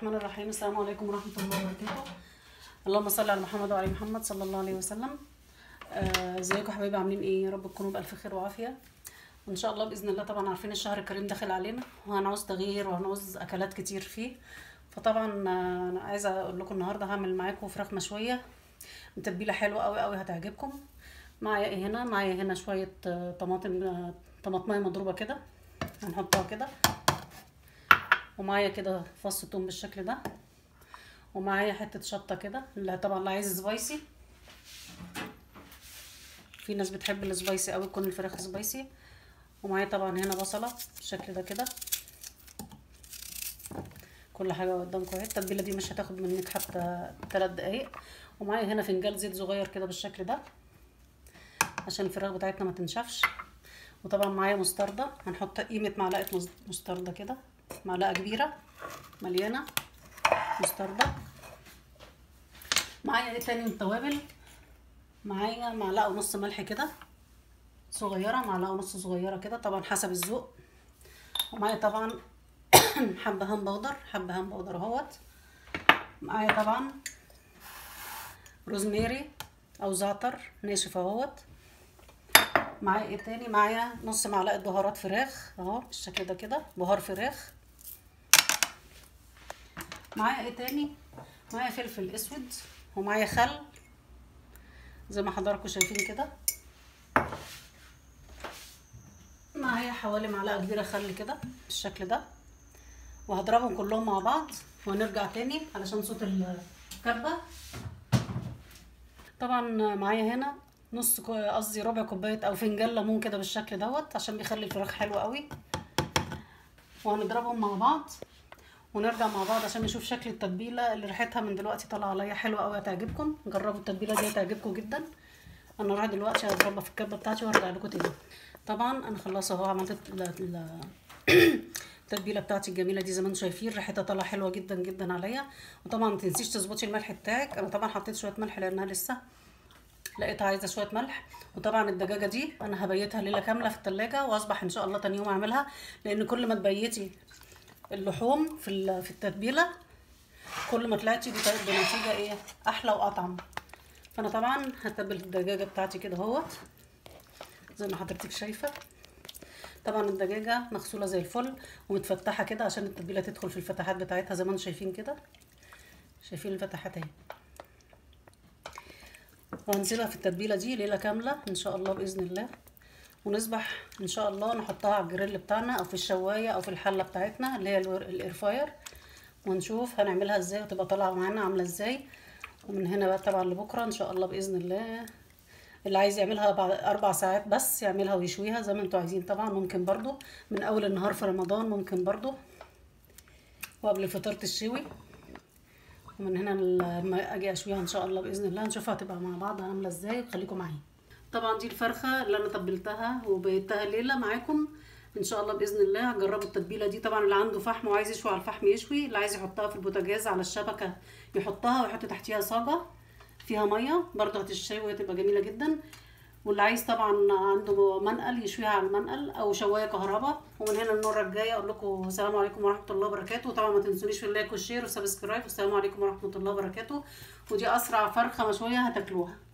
الرحمن الرحيم السلام عليكم ورحمة الله وبركاته اللهم صل على محمد وعلى محمد صلى الله عليه وسلم آه، ازيكم حبايبي عاملين ايه يا رب تكونوا بألف خير وعافية وان شاء الله بإذن الله طبعا عارفين الشهر الكريم داخل علينا وهنعوز تغيير وهنعوز اكلات كتير فيه فطبعا آه، انا عايزة اقول لكم النهاردة هعمل معاكم فراخ مشوية متبلة حلوة قوي قوي هتعجبكم معايا ايه هنا معايا هنا شوية آه، طماطم آه، طماطمية مضروبة كده هنحطها كده ومعايا كده فص توم بالشكل ده ومعايا حته شطه كده اللي طبعا اللي عايز سبايسي في ناس بتحب السبايسي قوي تكون الفراخ سبايسي ومعايا طبعا هنا بصله بالشكل ده كده كل حاجه قدامكم اهي التتبيله دي مش هتاخد منك حتى 3 دقايق ومعايا هنا فنجان زيت صغير كده بالشكل ده عشان الفراخ بتاعتنا ما تنشفش وطبعا معايا مستردة هنحط قيمة معلقة مس- مستردة كده معلقة كبيرة مليانة مستردة معايا ايه تاني من التوابل معايا معلقة ونص ملح كده صغيرة معلقة ونص صغيرة كده طبعا حسب الذوق ومعايا طبعا حبة هان بودر حبة هان بودر اهوت معايا طبعا روزماري او زعتر ناشف اهوت معايا ايه تاني معايا نص معلقه بهارات فراخ اهو بالشكل ده كده بهار فراخ معايا ايه تاني معايا فلفل اسود ومعايا خل زي ما حضراتكم شايفين كده معايا حوالي معلقه كبيره خل كده بالشكل ده وهضربهم كلهم مع بعض ونرجع تاني علشان صوت الكبه طبعا معايا هنا نص كو- قصدي ربع كوبايه او فنجان ليمون كده بالشكل دوت عشان بيخلي الفراخ حلوه قوي وهنضربهم مع بعض ونرجع مع بعض عشان نشوف شكل التتبيله اللي ريحتها من دلوقتي طالعه عليا حلوه قوي هتعجبكم جربوا التتبيله دي هتعجبكم جدا انا رايحه دلوقتي هضربها في الكبه بتاعتي وهرجع لكم تاني طبعا انا خلاص اهو عملت ال- ال- التتبيله بتاعتي الجميله دي زي ما انتم شايفين ريحتها طالعه حلوه جدا جدا عليا وطبعا ما تنسيش تظبطي الملح بتاعك انا طبعا حطيت شويه ملح لانها لسه لقيتها عايزه شويه ملح وطبعا الدجاجه دي انا هبيتها ليله كامله في التلاجة واصبح ان شاء الله تاني يوم اعملها لان كل ما تبيتي اللحوم في ال- في التتبيله كل ما طلعتي بت- بنتيجه ايه احلى واطعم فانا طبعا هتبل الدجاجه بتاعتي كده اهوت زي ما حضرتك شايفه طبعا الدجاجه مغسوله زي الفل ومتفتحه كده عشان التتبيله تدخل في الفتحات بتاعتها زي ما انتم شايفين كده شايفين الفتحات اهي وهنسيبها في التتبيله دي ليله كامله ان شاء الله باذن الله ونصبح ان شاء الله نحطها على الجريل بتاعنا او في الشوايه او في الحله بتاعتنا اللي هي الور- الاير فاير ونشوف هنعملها ازاي وتبقى طالعه معانا عامله ازاي ومن هنا بقى طبعا لبكره ان شاء الله باذن الله اللي عايز يعملها بعد اربع ساعات بس يعملها ويشويها زي ما انتوا عايزين طبعا ممكن برضو من اول النهار في رمضان ممكن برضو وقبل فطيره الشوي ومن هنا لما اجي اشويها ان شاء الله باذن الله نشوفها هتبقى مع بعض عامله ازاي خليكم معايا طبعا دي الفرخه اللي انا تبلتها وبيتها ليله معاكم ان شاء الله باذن الله هجربوا التتبيله دي طبعا اللي عنده فحم وعايز يشوي على الفحم يشوي اللي عايز يحطها في البوتاجاز على الشبكه يحطها ويحط تحتيها صاجه فيها ميه برضه هتشوي وهتبقى جميله جدا واللي عايز طبعا عنده منقل يشويها على المنقل او شوايه كهرباء ومن هنا المره الجايه اقول لكم السلام عليكم ورحمه الله وبركاته طبعا ما تنسونيش في اللايك والشير والسبسكرايب والسلام عليكم ورحمه الله وبركاته ودي اسرع فرخه مشويه هتاكلوها